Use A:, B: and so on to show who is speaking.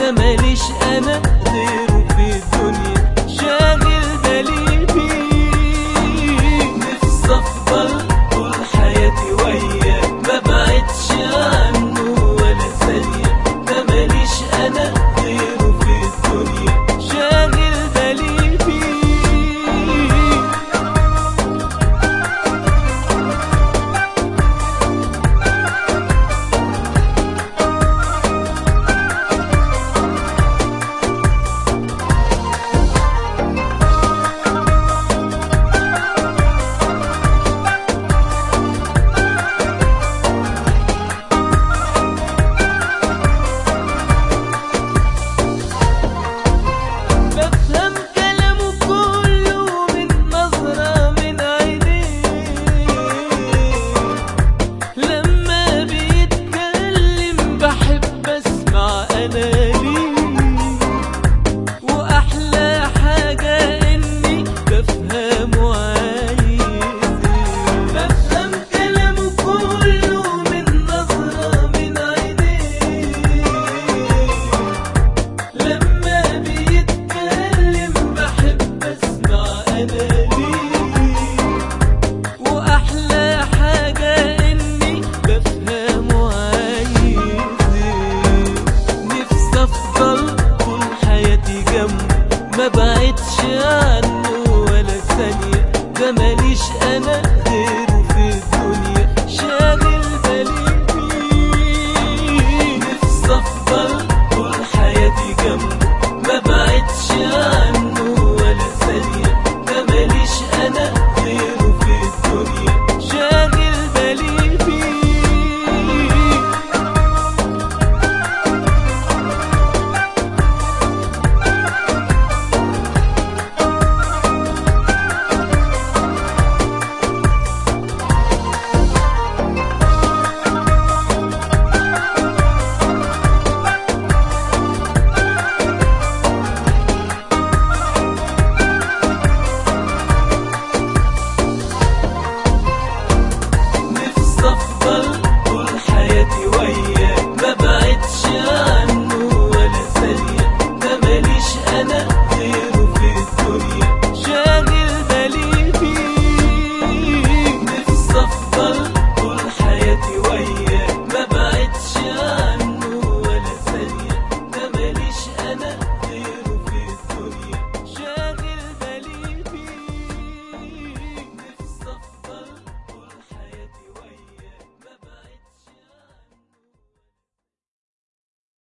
A: ده ماليش انا غيره في الدنيا شاغل بالي بيه نفسي افضل طول حياتي وياك ما بعدش عنه ولا ثانية ده ماليش انا غيره في الدنيا شاغل بالي بيه بفهم كلامه كله من نظرة من عينيه لما بيتكلم بحب اسمع انا ليه واحلى حاجة اني بفهمه عايز ايه بفهم كلامه كله من نظرة من عينيه لما بيتكلم بحب اسمع انا ليه واحلى حاجة اني بفهمه عايز ايه نفسي افضل طول حياتي جنبه ما بعدش عنه ولا ثانية ده ماليش انا غيره في الدنيا شاغل بالي بيه نفسي افضل طول حياتي جنبه